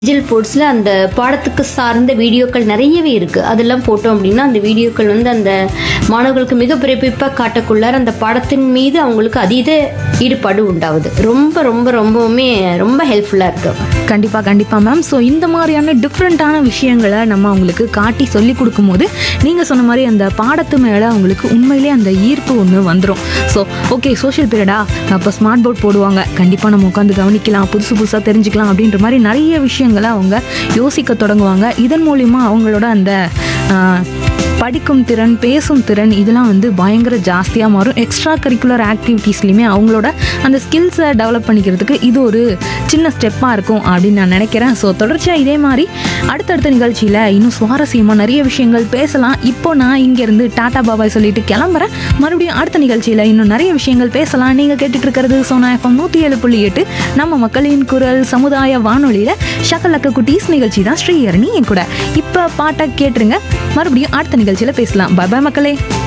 digital போர்ட்ஸில் அந்த பாடத்துக்கு சார்ந்த வீடியோக்கள் நிறையவே இருக்குது அதெல்லாம் போட்டோம் அப்படின்னா அந்த வீடியோக்கள் வந்து அந்த மாணவர்களுக்கு மிக பிரமிப்பாக காட்டக்குள்ளார அந்த பாடத்தின் மீது அவங்களுக்கு அதீத ஈடுபாடு உண்டாகுது ரொம்ப ரொம்ப ரொம்பவுமே ரொம்ப ஹெல்ப்ஃபுல்லாக இருக்குது கண்டிப்பா கண்டிப்பா மேம் ஸோ இந்த மாதிரியான டிஃப்ரெண்ட்டான விஷயங்களை நம்ம அவங்களுக்கு காட்டி சொல்லி கொடுக்கும்போது நீங்க சொன்ன மாதிரி அந்த பாடத்து மேல அவங்களுக்கு உண்மையிலேயே அந்த ஈர்ப்பு ஒன்று வந்துடும் ஸோ ஓகே சோஷியல் பீரியடா அப்போ ஸ்மார்ட் போர்ட் போடுவாங்க கண்டிப்பா நம்ம உட்காந்து கவனிக்கலாம் புதுசு புதுசாக தெரிஞ்சுக்கலாம் அப்படின்ற மாதிரி நிறைய விஷயங்களை அவங்க யோசிக்க தொடங்குவாங்க இதன் மூலிமா அவங்களோட அந்த ஆஹ், படிக்கும் திறன் பேசும் திறன் இதெல்லாம் வந்து பயங்கர ஜாஸ்தியாக மாறும் எக்ஸ்ட்ரா கரிக்குலர் ஆக்டிவிட்டீஸ்லையுமே அவங்களோட அந்த ஸ்கில்ஸை டெவலப் பண்ணிக்கிறதுக்கு இது ஒரு சின்ன ஸ்டெப்பாக இருக்கும் அப்படின்னு நான் நினைக்கிறேன் ஸோ தொடர்ச்சியாக இதே மாதிரி அடுத்தடுத்த நிகழ்ச்சியில் இன்னும் சுவாரஸ்யமாக நிறைய விஷயங்கள் பேசலாம் இப்போ நான் இங்கேருந்து டாடா பாபாய் சொல்லிட்டு கிளம்புறேன் மறுபடியும் அடுத்த நிகழ்ச்சியில் இன்னும் நிறைய விஷயங்கள் பேசலாம் நீங்கள் கேட்டுட்டு இருக்கிறது சோனா எஃப்எம் நூற்றி ஏழு புள்ளி எட்டு நம்ம மக்களின் குரல் சமுதாய வானொலியில் ஷக்கலக்க குட்டீஸ் நிகழ்ச்சி தான் ஸ்ரீஹரணி என் கூட இப்போ பாட்டை கேட்டுருங்க மறுபடியும் அடுத்த நிகழ்ச்சியில் பேசலாம் பாய் பாய் மக்களே